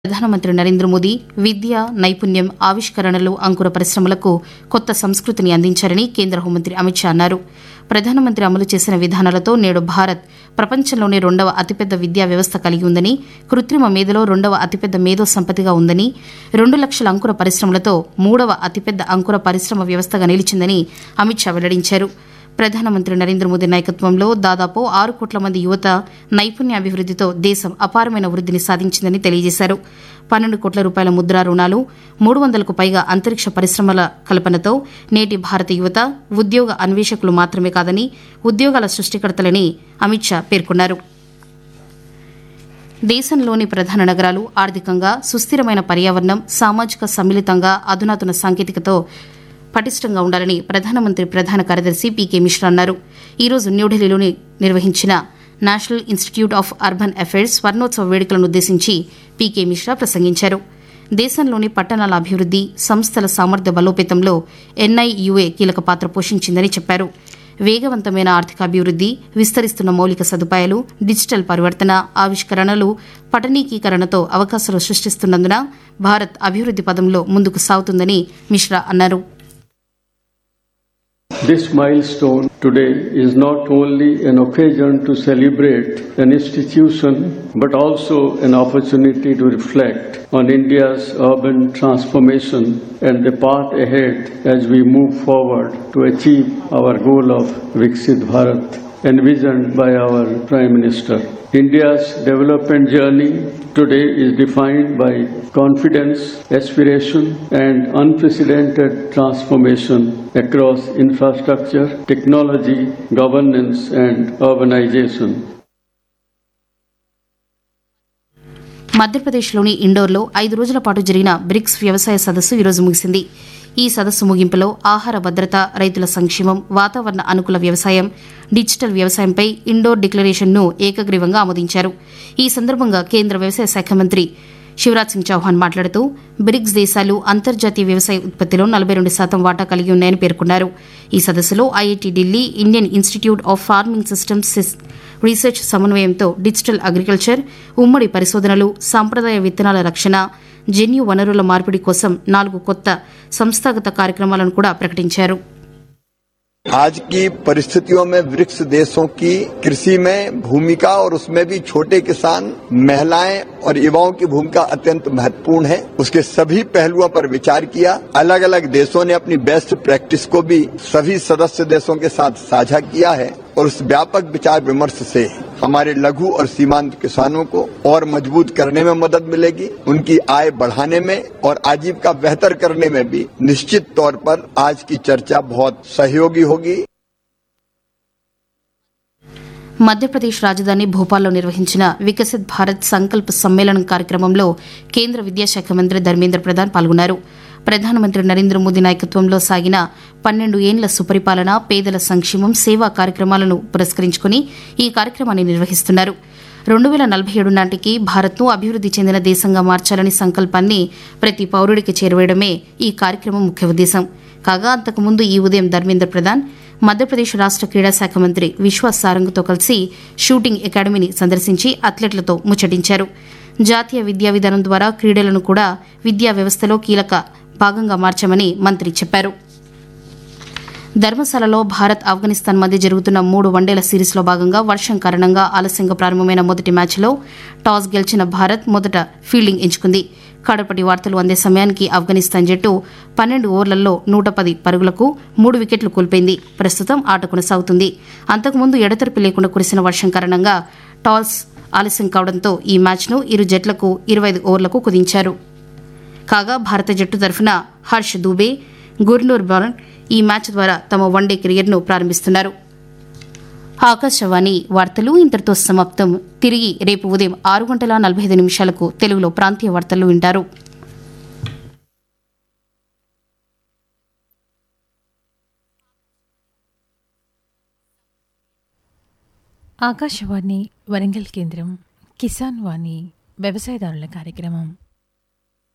ప్రధానమంత్రి నరేంద్ర మోదీ విద్య నైపుణ్యం ఆవిష్కరణలు అంకుర పరిశ్రమలకు కొత్త సంస్కృతిని అందించారని కేంద్ర హోంమంత్రి అమిత్ షా అన్నారు ప్రధానమంత్రి అమలు చేసిన విధానాలతో నేడు భారత్ ప్రపంచంలోనే రెండవ అతిపెద్ద విద్యా వ్యవస్థ కలిగి ఉందని కృత్రిమ మేధలో రెండవ అతిపెద్ద మేధో సంపత్తిగా ఉందని రెండు లక్షల అంకుర పరిశ్రమలతో మూడవ అతిపెద్ద అంకుర పరిశ్రమ వ్యవస్థగా నిలిచిందని అమిత్ షా వెల్లడించారు ప్రధానమంత్రి నరేంద్ర మోదీ నాయకత్వంలో దాదాపు ఆరు కోట్ల మంది యువత నైపుణ్యాభివృద్దితో దేశం అపారమైన వృద్దిని సాధించిందని తెలియజేశారు పన్నెండు కోట్ల రూపాయల ముద్రా రుణాలు మూడు వందలకు పైగా అంతరిక్ష పరిశ్రమల కల్పనతో నేటి భారత యువత ఉద్యోగ అన్వేషకులు మాత్రమే కాదని ఉద్యోగాల సృష్టికర్తలని అమిత్ షా పేర్కొన్నారు దేశంలోని ప్రధాన నగరాలు ఆర్థికంగా సుస్థిరమైన పర్యావరణం సామాజిక సమ్మిళితంగా అధునాతన సాంకేతికతో పటిష్టంగా ఉండాలని ప్రధానమంత్రి ప్రధాన కార్యదర్శి పీకే మిశ్రా అన్నారు ఈ రోజు న్యూఢిల్లీలోని నిర్వహించిన national institute of urban affairs స్వర్ణోత్సవ వేడుకలను ఉద్దేశించి పీకే మిశ్రా ప్రసంగించారు దేశంలోని పట్టణాల అభివృద్ది సంస్థల సామర్థ్య బలోపేతంలో ఎన్ఐయుఏ కీలక పాత్ర పోషించిందని చెప్పారు వేగవంతమైన ఆర్థికాభివృద్ది విస్తరిస్తున్న మౌలిక సదుపాయాలు డిజిటల్ పరివర్తన ఆవిష్కరణలు పట్టణీకీకరణతో అవకాశాలు సృష్టిస్తున్నందున భారత్ అభివృద్ది పదంలో ముందుకు సాగుతుందని మిశ్రా అన్నారు This milestone today is not only an occasion to celebrate an institution but also an opportunity to reflect on India's urban transformation and the path ahead as we move forward to achieve our goal of Viksit Bharat envisioned by our Prime Minister. India's development journey today is defined by confidence, aspiration, and unprecedented transformation across infrastructure, technology, governance, and urbanization. మధ్యప్రదేశ్లోని ఇండోర్లో ఐదు రోజుల పాటు జరిగిన bricks వ్యవసాయ సదస్సు ఈరోజు ముగిసింది ఈ సదస్సు ముగింపులో ఆహార భద్రత రైతుల సంక్షేమం వాతావరణ అనుకూల వ్యవసాయం డిజిటల్ వ్యవసాయంపై ఇండోర్ డిక్లరేషన్ను ఏకగ్రీవంగా ఆమోదించారు ఈ సందర్భంగా కేంద్ర వ్యవసాయ శాఖ మంత్రి శివరాజ్ సింగ్ చౌహాన్ మాట్లాడుతూ బ్రిక్స్ దేశాలు అంతర్జాతీయ వ్యవసాయ ఉత్పత్తిలో నలభై రెండు శాతం వాటా కలిగి ఉన్నాయని పేర్కొన్నారు ఈ సదస్సులో IIT Delhi Indian institute of farming systems research సమన్వయంతో డిజిటల్ అగ్రికల్చర్ ఉమ్మడి పరిశోధనలు సాంప్రదాయ విత్తనాల రక్షణ జన్యు వనరుల మార్పిడి కోసం నాలుగు కొత్త సంస్థాగత కార్యక్రమాలను కూడా ప్రకటించారు आज की परिस्थितियों में ब्रिक्स देशों की कृषि में भूमिका और उसमें भी छोटे किसान महिलाएं और युवाओं की भूमिका अत्यंत महत्वपूर्ण है उसके सभी पहलुओं पर विचार किया अलग अलग देशों ने अपनी बेस्ट प्रैक्टिस को भी सभी सदस्य देशों के साथ साझा किया है और उस व्यापक विचार विमर्श से हमारे लघु और सीमांत किसानों को और मजबूत करने में मदद मिलेगी उनकी आय बढ़ाने में और आजीविका बेहतर करने में भी निश्चित तौर पर आज की चर्चा बहुत सहयोगी होगी మధ్యప్రదేశ్ రాజధాని భోపాల్లో నిర్వహించిన వికసిత్ భారత్ సంకల్ప్ సమ్మేళనం కార్యక్రమంలో కేంద్ర విద్యాశాఖ మంత్రి ధర్మేంద్ర ప్రధాన్ పాల్గొన్నారు ప్రధానమంత్రి నరేంద్ర మోదీ నాయకత్వంలో సాగిన పన్నెండు ఏండ్ల సుపరిపాలన పేదల సంక్షేమం సేవా కార్యక్రమాలను పురస్కరించుకుని ఈ కార్యక్రమాన్ని నిర్వహిస్తున్నారు రెండు వేల నలభై ఏడు నాటికి భారత్ను అభివృద్ది చెందిన దేశంగా మార్చాలని సంకల్పాన్ని ప్రతి పౌరుడికి చేరవేయడమే ఈ కార్యక్రమం ముఖ్య ఉద్దేశం కాగా అంతకుముందు ఈ ఉదయం ధర్మేంద్ర ప్రధాన్ మధ్యప్రదేశ్ రాష్ట క్రీడా శాఖ మంత్రి విశ్వాస్ సారంగ్తో కలిసి షూటింగ్ అకాడమీని సందర్శించి అథ్లెట్లతో ముచ్చటించారు జాతీయ విద్యా విధానం ద్వారా క్రీడలను కూడా విద్యా వ్యవస్థలో కీలక భాగంగా మార్చామని మంత్రి చెప్పారు ధర్మశాలలో భారత్ ఆఫ్ఘనిస్తాన్ మధ్య జరుగుతున్న మూడు వన్డేల సిరీస్లో భాగంగా వర్షం కారణంగా ఆలస్యంగా ప్రారంభమైన మొదటి మ్యాచ్లో టాస్ గెలిచిన భారత్ మొదట ఫీల్డింగ్ ఎంచుకుంది కడపటి వార్తలు అందే సమయానికి ఆఫ్ఘనిస్తాన్ జట్టు పన్నెండు ఓవర్లలో నూట పది పరుగులకు మూడు వికెట్లు కోల్పోయింది ప్రస్తుతం ఆట కొనసాగుతుంది అంతకుముందు ఎడతెరిపి లేకుండా కురిసిన వర్షం కారణంగా టాస్ ఆలస్యం కావడంతో ఈ మ్యాచ్ను ఇరు జట్లకు ఇరవై ఐదు ఓవర్లకు కుదించారు కాగా భారత జట్టు తరఫున హర్ష్ దూబే గుర్నూర్ బరన్ ఈ మ్యాచ్ ద్వారా తమ వన్డే కెరియర్ను ప్రారంభిస్తున్నారు ఆకాశవాణి వార్తలు ఇంతటితో సమాప్తం తిరిగి రేపు ఉదయం ఆరు గంటల నలభై ఐదు నిమిషాలకు తెలుగులో ప్రాంతీయ వార్తలు వింటారు ఆకాశవాణి వరంగల్ కేంద్రం కిసాన్ వాణి వ్యవసాయదారుల కార్యక్రమం